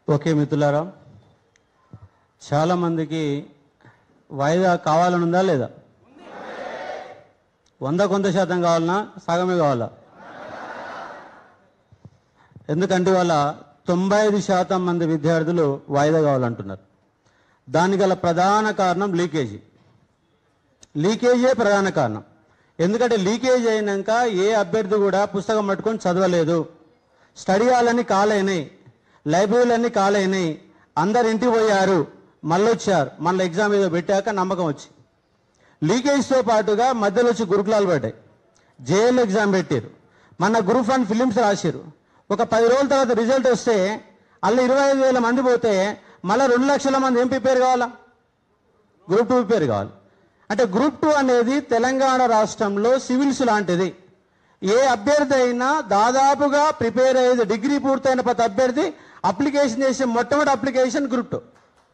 Okay మిత్రులారా చాలామందికి వాయిదా కావాలని ఉందా లేదా వంద కొంత శాతం కావాలన్నా సగమే కావాలా ఎందుకంటే వాళ్ళ తొంభై ఐదు శాతం మంది విద్యార్థులు వాయిదా కావాలంటున్నారు దానికి గల ప్రధాన కారణం లీకేజీ లీకేజే ప్రధాన కారణం ఎందుకంటే లీకేజ్ అయినాక ఏ అభ్యర్థి కూడా పుస్తకం పట్టుకొని చదవలేదు స్టడీ హాల్ కాలైనాయి లైబ్రరీలన్నీ కాలైనాయి అందరు ఇంటికి పోయారు మళ్ళీ వచ్చారు మళ్ళీ ఎగ్జామ్ ఏదో పెట్టాక నమ్మకం వచ్చి లీకేజ్తో పాటుగా మధ్యలో వచ్చి గురుకులాలు పడ్డాయి జేఎల్ ఎగ్జామ్ పెట్టారు మన గ్రూప్ వన్ ఫిలిమ్స్ రాశారు ఒక పది రోజుల తర్వాత రిజల్ట్ వస్తే అల్ల ఇరవై ఐదు వేల మంది పోతే మళ్ళీ రెండు లక్షల మంది ఏం ప్రిపేర్ కావాలా గ్రూప్ టూ ప్రిపేర్ కావాలి అంటే గ్రూప్ టూ అనేది తెలంగాణ రాష్ట్రంలో సివిల్స్ లాంటిది ఏ అభ్యర్థి అయినా దాదాపుగా ప్రిపేర్ అయ్యేది డిగ్రీ పూర్తయిన ప్రతి అభ్యర్థి అప్లికేషన్ చేసే మొట్టమొదటి application group two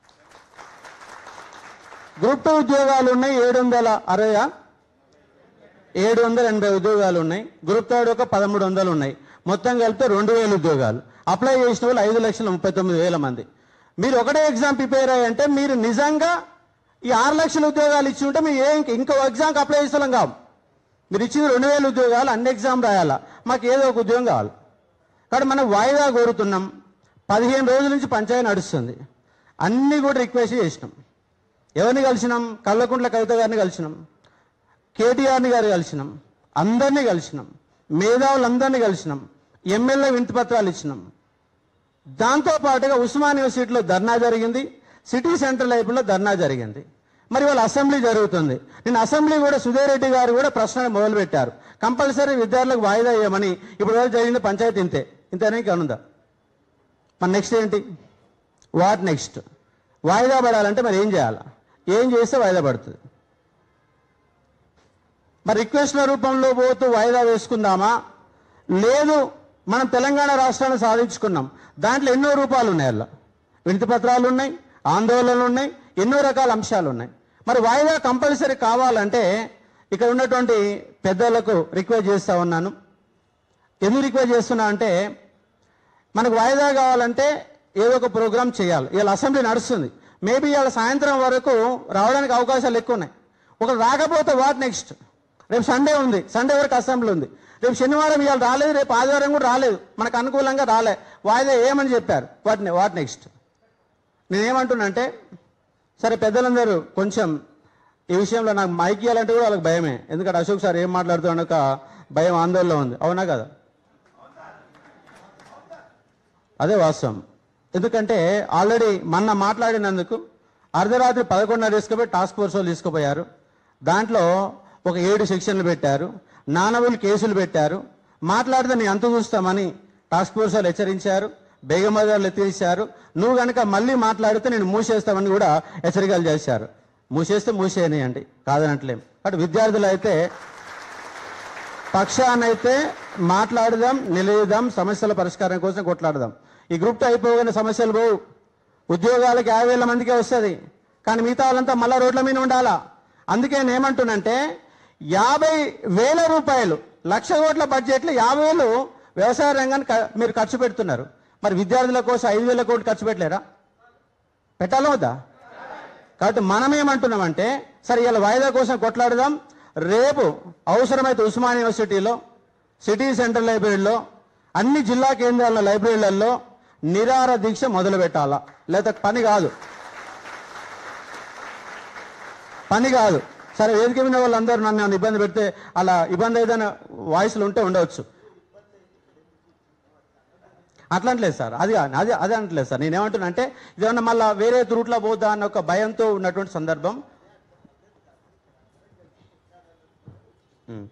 group two ఉద్యోగాలు ఉన్నాయి ఏడు వందల అరవై ఏడు వందల ఎనభై ఉద్యోగాలు ఉన్నాయి గ్రూప్ థర్డ్ ఒక పదమూడు వందలు ఉన్నాయి మొత్తం కలిపితే రెండు వేల ఉద్యోగాలు అప్లై చేసిన వాళ్ళు ఐదు లక్షల ముప్పై తొమ్మిది వేల మంది మీరు ఒకటే ఎగ్జామ్ ప్రిపేర్ అయ్యంటే మీరు నిజంగా ఈ ఆరు లక్షల ఉద్యోగాలు ఇచ్చి ఉంటే మీరు ఏ ఇంక- ఇంకో ఎగ్జామ్కి అప్లై చేసేవాళ్ళం కావు మీరు ఇచ్చింది రెండు వేల ఉద్యోగాలు అన్ని ఎగ్జామ్ రాయాలా మాకు ఏదో ఒక ఉద్యోగం కావాలి కాబట్టి మనం వాయిదా కోరుతున్నాం పదిహేను రోజుల నుంచి పంచాయతీ నడుస్తుంది అన్నీ కూడా రిక్వెస్ట్ చేసినాం ఎవరిని కలిసినాం కల్లకుంట్ల కవిత గారిని కలిసినాం కేటీఆర్ని గారు కలిసినాం అందరినీ కలిసినాం మేధావులందరినీ కలిసినాం ఎమ్మెల్యే వింతి పత్రాలు ఇచ్చినాం దాంతో పాటుగా ఉస్మాన్ యూనివర్సిటీలో ధర్నా జరిగింది సిటీ సెంటర్ లైబ్రరీలో ధర్నా జరిగింది మరి వాళ్ళ అసెంబ్లీ జరుగుతుంది నేను అసెంబ్లీ కూడా సుధీర్ రెడ్డి గారు కూడా ప్రశ్న మొదలుపెట్టారు కంపల్సరీ విద్యార్థులకు వాయిదా ఇవ్వమని ఇప్పుడు వరకు జరిగింది పంచాయతీ ఇంతే ఇంతనే కనుందా మరి నెక్స్ట్ ఏంటి వాట్ నెక్స్ట్ వాయిదా పడాలంటే మరి ఏం చేయాలి ఏం చేస్తే వాయిదా పడుతుంది మరి రిక్వెస్ట్ల రూపంలో పోతూ వాయిదా వేసుకుందామా లేదు మనం తెలంగాణ రాష్ట్రాన్ని సాధించుకున్నాం దాంట్లో ఎన్నో రూపాలు ఉన్నాయి అలా వినతి పత్రాలు ఉన్నాయి ఆందోళనలు ఉన్నాయి ఎన్నో రకాల అంశాలు ఉన్నాయి మరి వాయిదా కంపల్సరీ కావాలంటే ఇక్కడ ఉన్నటువంటి పెద్దలకు రిక్వెస్ట్ చేస్తా ఉన్నాను ఎందుకు రిక్వెస్ట్ చేస్తున్నా అంటే మనకు వాయిదా కావాలంటే ఏదో ఒక ప్రోగ్రామ్ చేయాలి ఇవాళ అసెంబ్లీ నడుస్తుంది మేబీ ఇవాళ సాయంత్రం వరకు రావడానికి అవకాశాలు ఎక్కువ ఉన్నాయి ఒక రాకపోతే వాట్ నెక్స్ట్ రేపు సండే ఉంది సండే వరకు అసెంబ్లీ ఉంది రేపు శనివారం ఇవాళ రాలేదు రేపు ఆదివారం కూడా రాలేదు మనకు అనుకూలంగా రాలే వాయిదా ఏమని చెప్పారు వాట్ వాట్ నెక్స్ట్ నేనేమంటున్నానంటే సరే పెద్దలందరూ కొంచెం ఈ విషయంలో నాకు మైక్ ఇవ్వాలంటే కూడా వాళ్ళకి భయమే ఎందుకంటే అశోక్ సార్ ఏం మాట్లాడుతున్నా ఒక భయం ఆందోళన ఉంది అవునా కదా అదే వాస్తవం ఎందుకంటే ఆల్రెడీ మొన్న మాట్లాడినందుకు అర్ధరాత్రి పదకొండున్నర తీసుకుపోయి టాస్క్ ఫోర్స్ వాళ్ళు తీసుకుపోయారు దాంట్లో ఒక ఏడు సెక్షన్లు పెట్టారు నానవులు కేసులు పెట్టారు మాట్లాడితే నీ అంత చూస్తామని టాస్క్ ఫోర్స్ వాళ్ళు హెచ్చరించారు బేగమదారులు ఎత్తిరిశారు నువ్వు కనుక మళ్ళీ మాట్లాడితే నేను మూసేస్తామని కూడా హెచ్చరికలు చేశారు మూసేస్తే మూసేయనియండి కాదనట్లేం కాబట్టి విద్యార్థులు అయితే పక్షానైతే మాట్లాడదాం నిలయదాం సమస్యల పరిష్కారం కోసం కొట్లాడదాం ఈ గ్రూప్ టూ అయిపోగానే సమస్యలు పోవు ఉద్యోగాలకు యాభై వేల మందికే వస్తుంది కానీ మిగతా వాళ్ళంతా మళ్ళా రోడ్ల మీద ఉండాలా అందుకే నేను ఏమంటున్నంటే యాభై వేల రూపాయలు లక్ష కోట్ల బడ్జెట్లో యాభై వేలు వ్యవసాయ రంగానికి క- మీరు ఖర్చు పెడుతున్నారు మరి విద్యార్థుల కోసం ఐదు వేల కోట్లు ఖర్చు పెట్టలేరా పెట్టాలా వద్దా కాబట్టి మనం ఏమంటున్నామంటే సరే ఇలా వాయిదా కోసం కొట్లాడదాం రేపు అవసరమైతే ఉస్మాన్ యూనివర్సిటీలో సిటీ సెంటర్ లైబ్రరీలో అన్ని జిల్లా కేంద్రాల లైబ్రరీలలో నిరార దీక్ష మొదలు పెట్టాలా లేదా పని కాదు పని కాదు సరే వేదిక మీద వాళ్ళందరూ నన్ను ఏమైనా ఇబ్బంది పెడితే అలా ఇబ్బంది ఏదైనా వాయిస్లు ఉంటే ఉండవచ్చు అట్లా అంటలేదు సార్ అది కాదు, అది అది అంటలేదు సార్ నేను ఏమంటున్నా అంటే ఇదేమన్నా మళ్ళీ వేరే రూట్లో పోద్దా అన్న ఒక భయంతో ఉన్నటువంటి సందర్భం ఉమ్.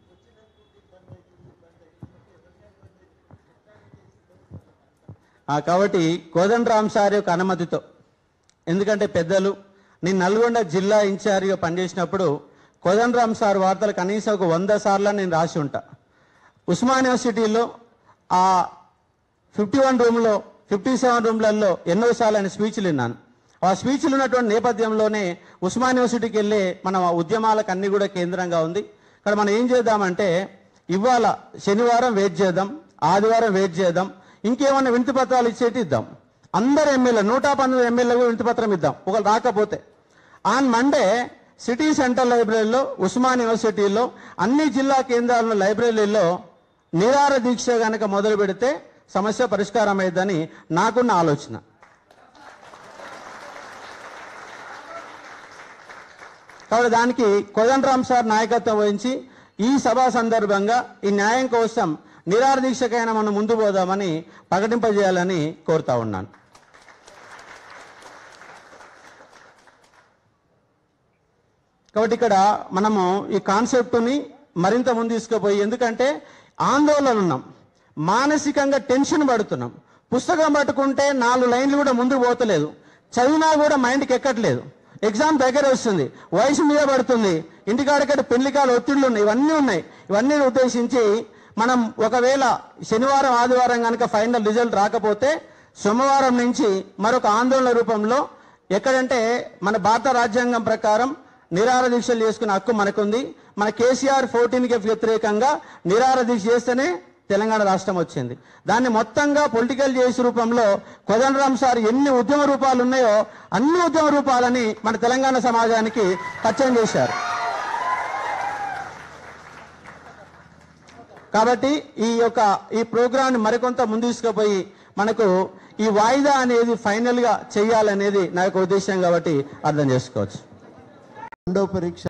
ఆ, కాబట్టి కోదండరామ్ సార్ యొక్క అనుమతితో ఎందుకంటే పెద్దలు నేను నల్గొండ జిల్లా ఇన్ఛార్జిగా పనిచేసినప్పుడు కోదండరామ్ సార్ వార్తలు కనీసం ఒక వంద సార్లు నేను రాసి ఉంటా ఉస్మాన్ యూనివర్సిటీలో ఆ ఫిఫ్టీ వన్ రూమ్లో ఫిఫ్టీ సెవెన్ రూమ్లలో ఎన్నోసార్లు ఆయన స్పీచ్లు విన్నాను ఆ స్పీచ్లు ఉన్నటువంటి నేపథ్యంలోనే ఉస్మాన్ యూనివర్సిటీకి వెళ్ళే మన ఉద్యమాలకు అన్ని కూడా కేంద్రంగా ఉంది ఇక్కడ మనం ఏం చేద్దామంటే ఇవాళ శనివారం వెయిట్ చేద్దాం ఆదివారం వెయిట్ చేద్దాం ఇంకేమన్నా వినతి పత్రాలు ఇచ్చేటి ఇద్దాం అందరు ఎమ్మెల్యే నూట పంతొమ్మిది ఎమ్మెల్యేలకు వినతి పత్రం ఇద్దాం ఒకరు రాకపోతే ఆన్ మండే సిటీ సెంట్రల్ లైబ్రరీలో ఉస్మాన్ యూనివర్సిటీలో అన్ని జిల్లా కేంద్రాల లైబ్రరీలో నిరార దీక్ష గనక మొదలు పెడితే సమస్య పరిష్కారం అయ్యిద్దని నాకున్న ఆలోచన కాబట్టి దానికి కోదండరామ్ సార్ నాయకత్వం వహించి ఈ సభా సందర్భంగా ఈ న్యాయం కోసం నిరార దీక్షకైనా మనం ముందు పోదామని ప్రకటింపజేయాలని కోరుతా ఉన్నాను కాబట్టి ఇక్కడ మనము ఈ కాన్సెప్ట్ని మరింత ముందు తీసుకుపోయి ఎందుకంటే ఆందోళన ఉన్నాం మానసికంగా టెన్షన్ పడుతున్నాం పుస్తకం పట్టుకుంటే నాలుగు లైన్లు కూడా ముందుకు పోతలేదు చదివినా కూడా మైండ్కి ఎక్కట్లేదు ఎగ్జామ్ దగ్గర వస్తుంది వయసు మీద పడుతుంది ఇంటికాడక్కడ పెళ్లికాల ఒత్తిళ్లు ఉన్నాయి ఇవన్నీ ఉన్నాయి ఇవన్నీ ఉద్దేశించి మనం ఒకవేళ శనివారం ఆదివారం కనుక ఫైనల్ రిజల్ట్ రాకపోతే సోమవారం నుంచి మరొక ఆందోళన రూపంలో ఎక్కడంటే మన భారత రాజ్యాంగం ప్రకారం నిరార దీక్షలు చేసుకునే హక్కు మనకుంది మన కేసీఆర్ ఫోర్టీన్ కి వ్యతిరేకంగా నిరార దీక్ష చేస్తేనే తెలంగాణ రాష్ట్రం వచ్చింది దాన్ని మొత్తంగా పొలిటికల్ చేసి రూపంలో కోదండరామ్ సార్ ఎన్ని ఉద్యమ రూపాలు ఉన్నాయో అన్ని ఉద్యమ రూపాలని మన తెలంగాణ సమాజానికి పరిచయం చేశారు కాబట్టి ఈ యొక్క ఈ ప్రోగ్రాన్ని మరికొంత ముందు తీసుకుపోయి మనకు ఈ వాయిదా అనేది ఫైనల్ గా చేయాలనేది నా యొక్క ఉద్దేశం కాబట్టి అర్థం చేసుకోవచ్చు రెండో పరీక్ష